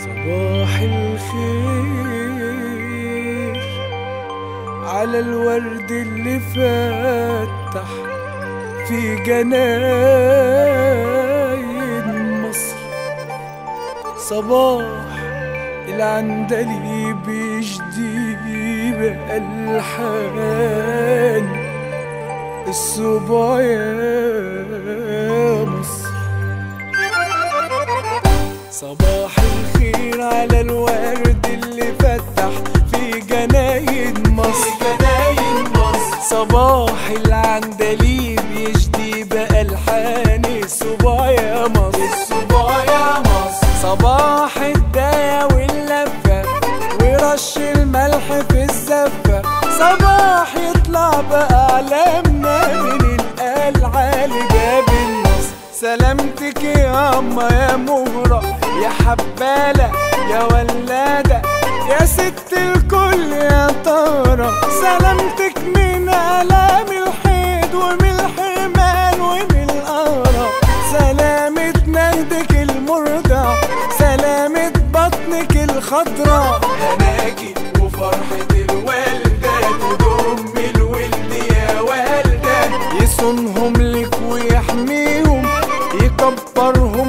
صباح الخير على الورد اللي فتح في جناين مصر صباح العندليب يجدي بألحان الصبا يا مصر صباح الخير على الورد اللي فتح في جناين مصر جناين مصر صباح العندليب يجدي بألحان الصبا يا مصر الصبا يا مصر صباح الدايا واللفة ورش الملح في الزفة صباح يطلع بأعلامنا من القلعة لباب النصر سلامتك يا أما يا مهرة يا حبالة يا ولادة يا ست الكل يا طارة سلامتك من آلام الحيد ومن الحرمان ومن القرى سلامة نهدك المرضع سلامة بطنك الخضراء هناكي وفرحة الوالدة تضم الولد يا والدة يصونهم لك ويحميهم يكبرهم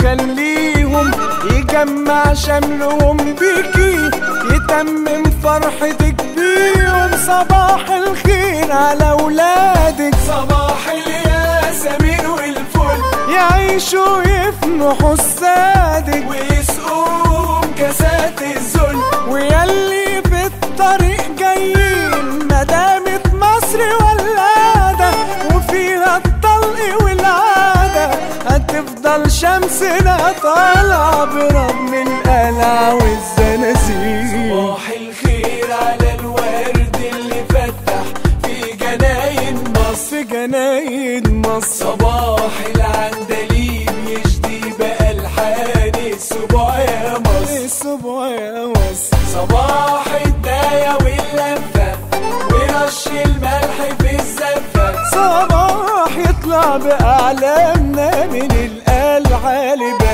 يخليهم يجمع شملهم بيكي يتمم فرحتك بيهم صباح الخير على ولادك صباح الياسمين والفل يعيشوا يفنوا حسادك ويسقوهم كاسات الذل ويلي في الطريق جايين مدامة مصر ولادة وفيها الطلق والعادة هتفضل شمسنا طالعة برغم القلع والزنازير صباح الخير على الورد اللي فتح في جناين مصر جناين مصر صباح العندليب يجدي بألحان السبوع يا مصر السبوع يا مصر صباح الدايا واللفة ورش الملح في الزفة صباح يطلع بأعلامنا من القلعة لباب